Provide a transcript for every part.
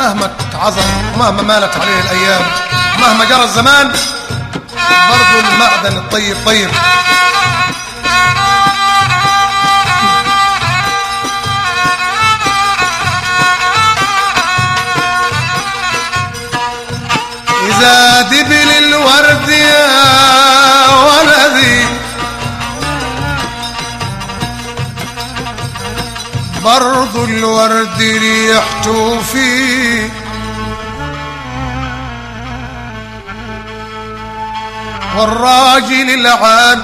مهما اتعظم ومهما مالت عليه الأيام مهما جرى الزمان برضو المعدن الطيب طيب إذا دبل الورد يا ولدي برضو الورد ريحته فيه والراجل العان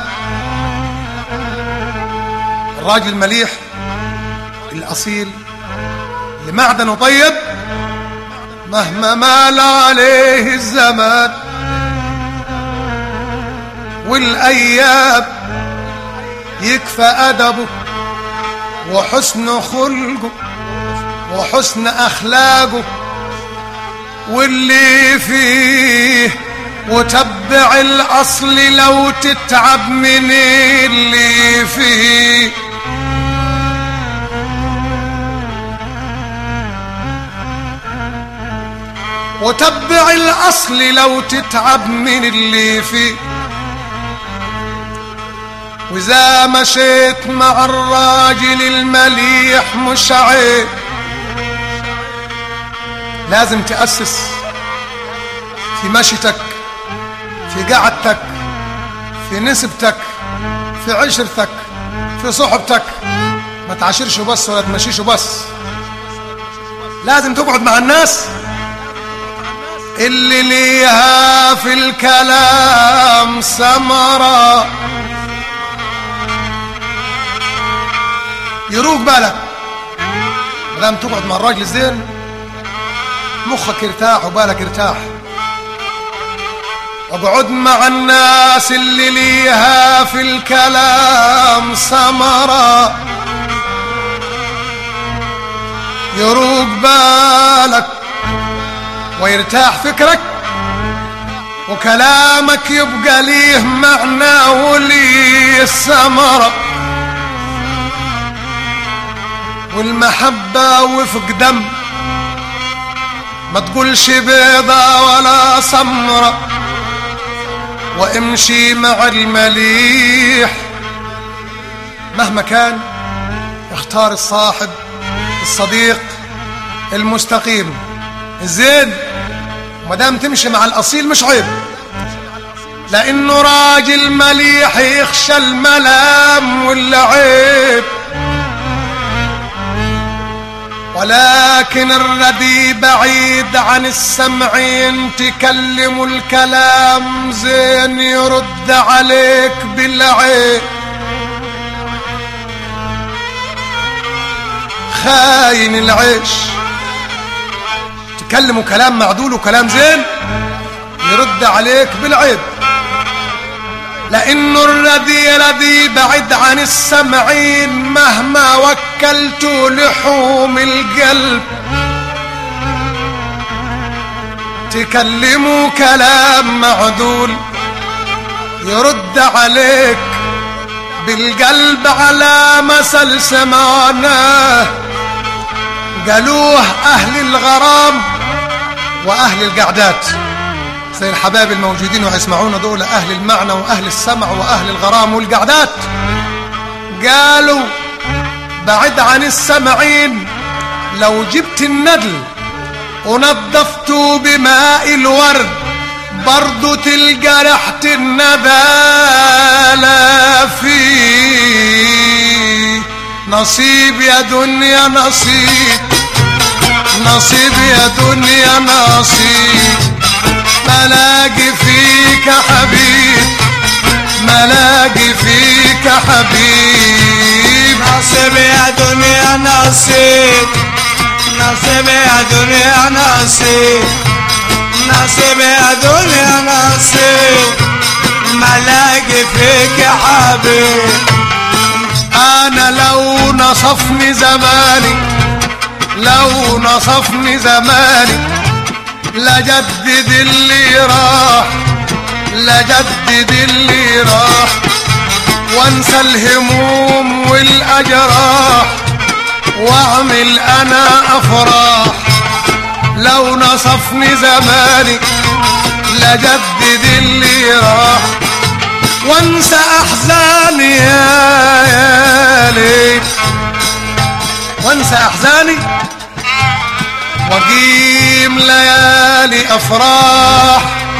الراجل المليح الأصيل اللي معدنه طيب مهما مال عليه الزمان والأيام يكفى أدبه وحسن خلقه وحسن أخلاقه واللي فيه وتبع الأصل لو تتعب من اللي فيه وتبع الأصل لو تتعب من اللي فيه وإذا مشيت مع الراجل المليح مش عيب لازم تأسس في مشيتك في قعدتك في نسبتك في عشرتك في صحبتك ما تعاشرش بس ولا تمشيش بس لازم تقعد مع الناس اللي ليها في الكلام ثمرة يروق بالك مدام تقعد مع الراجل الزين مخك يرتاح وبالك يرتاح اقعد مع الناس اللي ليها في الكلام ثمرة يروق بالك ويرتاح فكرك وكلامك يبقى ليه معنى وليه ثمرة والمحبة وفق دم ما تقولش بيضة ولا سمرة وامشي مع المليح مهما كان اختار الصاحب الصديق المستقيم الزين مدام تمشي مع الاصيل مش عيب لانه راجل مليح يخشى الملام والعيب ولكن الردي بعيد عن السمعين تكلم الكلام زين يرد عليك بالعيب خاين العيش تكلموا كلام معدول وكلام زين يرد عليك بالعيب لانه الردي ردي بعد عن السمعين مهما وكلت لحوم القلب تكلموا كلام معدول يرد عليك بالقلب على مثل سمعناه قالوه اهل الغرام واهل القعدات زي الحباب الموجودين ويسمعون دول اهل المعنى واهل السمع واهل الغرام والقعدات قالوا بعد عن السمعين لو جبت الندل ونظفته بماء الورد برضو تلقى ريحة الندالة فيه نصيب يا دنيا نصيب نصيب يا دنيا نصيب ملاقي فيك حبيب ملاقي فيك حبيب نصيب يا دنيا نصيب نصيب يا دنيا نصيب نصيب يا دنيا نصيب ملاقي فيك حبيب انا لو نصفني زماني لو نصفني زماني لجدد اللي راح لجدد اللي راح وانسى الهموم والاجراح واعمل انا افراح لو نصفني زماني لجدد اللي راح وانسى احزاني يا يا ليل وانسى احزاني واقيم ليالي افراح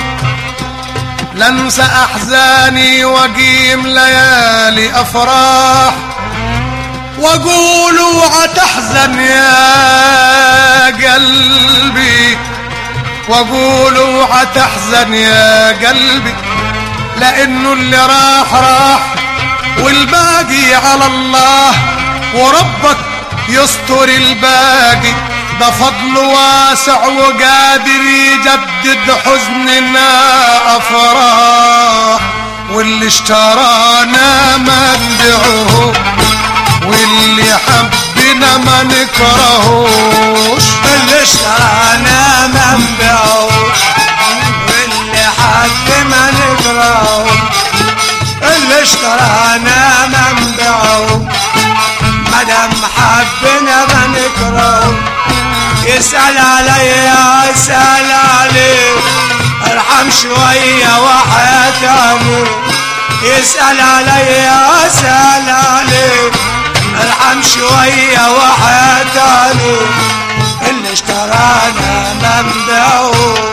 لانسى احزاني واقيم ليالي افراح واقول وعتحزن يا قلبي واقول وعتحزن يا قلبي لانه اللي راح راح والباقي على الله وربك يستر الباقي ده فضل واسع وقادر يجدد حزننا افراح واللي اشترانا ما نبيعه واللي حبنا ما نكرهوش اللي اشترانا منبعه واللي حد ما نكرهه اللي اشترانا منبعه مدام حبنا ما نكرهه يسأل عليا يسأل عليه ارحم شوية وحياة عليه يسأل عليا يسأل عليه ارحم شوية وحياة عليه اللي اشترانا منبعه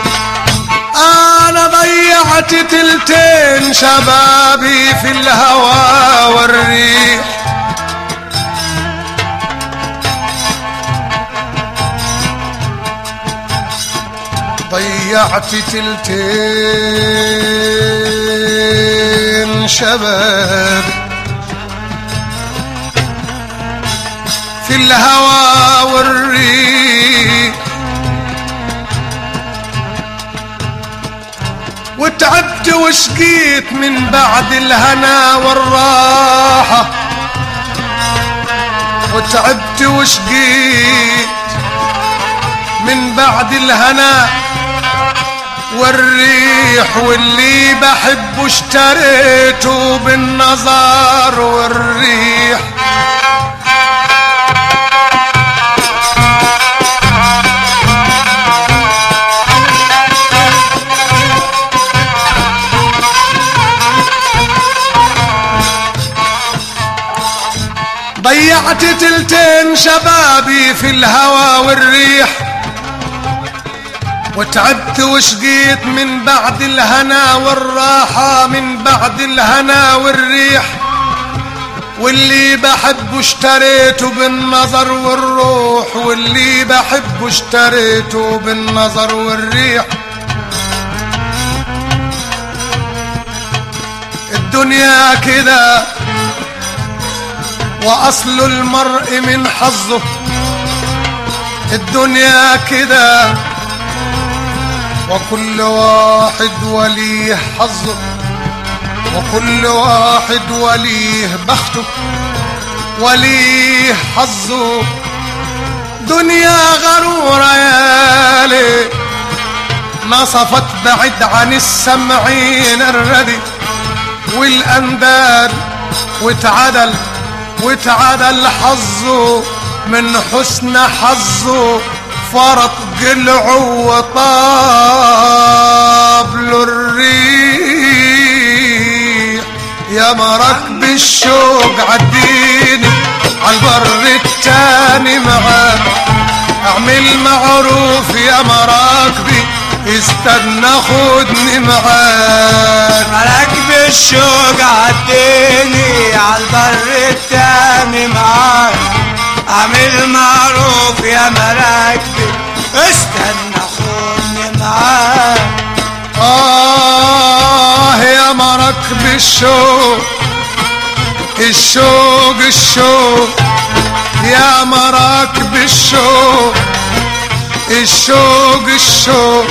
انا ضيعت تلتين شبابي في الهوى والريح ضيعت تلتين شباب في الهوى والريح وتعبت وشقيت من بعد الهنا والراحة وتعبت وشقيت من بعد الهنا والريح واللي بحبه اشتريته بالنظر والريح ضيعت تلتين شبابي في الهوى والريح وتعبت وشقيت من بعد الهنا والراحة من بعد الهنا والريح واللي بحبه اشتريته بالنظر والروح واللي بحبه اشتريته بالنظر والريح الدنيا كده واصل المرء من حظه الدنيا كده وكل واحد وليه حظه وكل واحد وليه بخته وليه حظه دنيا غرورة يا ليه نصفت بعد عن السمعين الردي والأنداد واتعدل واتعدل حظه من حسن حظه فرط قلعه وطاب له الريح يا مركب الشوق عديني عالبر التاني معاك اعمل معروف يا مراكبي استنى خدني معاك مراكب الشوق عديني عالبر التاني معاك اعمل معروف يا مراكبي استنى خدني معاك آه يا مركب الشوق الشوق الشوق يا مراكب الشوق الشوق الشوق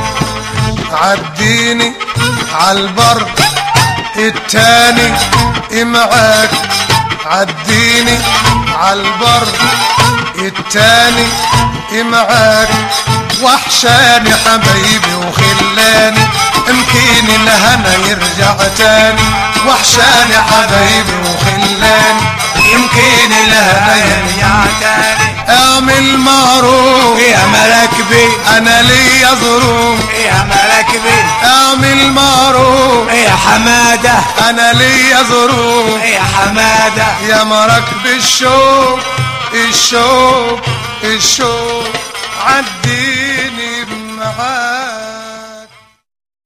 عديني عالبر التاني معاك عديني عالبر التاني معاك وحشاني حبايبي وخلاني يمكن الهنا يرجع تاني وحشاني حبايبي وخلاني يمكن الهنا يرجع يا تاني اعمل معروف يا مراكبي انا ليا ظروف يا مراكبي اعمل معروف يا حمادة انا ليا ظروف يا حمادة يا مراكب الشوق الشوق الشوق عدي